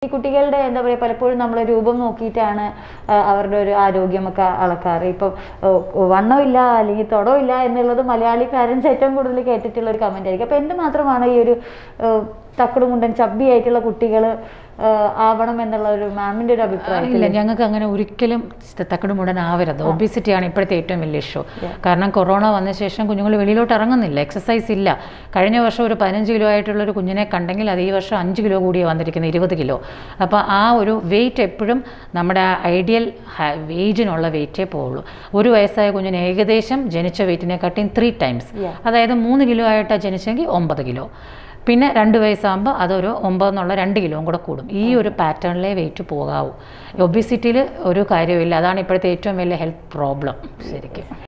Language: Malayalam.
ഈ കുട്ടികളുടെ എന്താ പറയുക പലപ്പോഴും നമ്മൾ രൂപം നോക്കിയിട്ടാണ് ആ, അവരുടെ ഒരു ആരോഗ്യമൊക്കെ അളക്കാറ് ഇപ്പം ഓ, വണ്ണമില്ല അല്ലെങ്കിൽ തൊടമില്ല എന്നുള്ളത് മലയാളി പാരൻസ് ഏറ്റവും കൂടുതൽ കേട്ടിട്ടുള്ള ഒരു കമന്റ് ആയിരിക്കും അപ്പം എന്ത് മാത്രമാണ് ഈ ഒരു തക്കടും മുണ്ടൻ ചബ്ബി ആയിട്ടുള്ള കുട്ടികൾ ആവണം എന്നുള്ള ഒരു മാമിന്റെ ഒരു അഭിപ്രായം ഇല്ല ഞങ്ങൾക്ക് അങ്ങനെ ഒരിക്കലും തക്കട് മുടനാവരുത് ഒബിസിറ്റിയാണ് ഇപ്പോഴത്തെ ഏറ്റവും വലിയ ഇഷ്യൂ കാരണം കൊറോണ വന്ന ശേഷം കുഞ്ഞുങ്ങൾ വെളിയിലോട്ട് ഇറങ്ങുന്നില്ല എക്സസൈസ് ഇല്ല കഴിഞ്ഞ വർഷം ഒരു പതിനഞ്ച് കിലോ ആയിട്ടുള്ള ഒരു കുഞ്ഞിനെ കണ്ടെങ്കിൽ അത് ഈ വർഷം അഞ്ച് കിലോ കൂടിയാണ് വന്നിരിക്കുന്നത് ഇരുപത് കിലോ അപ്പോൾ ആ ഒരു വെയിറ്റ് എപ്പോഴും നമ്മുടെ ഐഡിയൽ ഏജിനുള്ള വെയിറ്റേ പോവുള്ളൂ ഒരു വയസ്സായ കുഞ്ഞിന് ഏകദേശം ജനിച്ച വെയിറ്റിനെക്കാട്ടിയും ത്രീ ടൈംസ് Yeah. അതായത് മൂന്ന് കിലോ ആയിട്ടാണ് ജനിച്ചെങ്കിൽ ഒമ്പത് കിലോ പിന്നെ രണ്ട് വയസ്സാകുമ്പോൾ അതൊരു ഒമ്പതെന്നുള്ള രണ്ട് കിലോയും കൂടെ കൂടും ഈ ഒരു പാറ്റേണിലേ വെയിറ്റ് പോകാവൂ ഒബിസിറ്റിയിൽ ഒരു കാര്യമില്ല അതാണ് ഇപ്പോഴത്തെ ഏറ്റവും വലിയ ഹെൽത്ത് പ്രോബ്ലം ശരിക്കും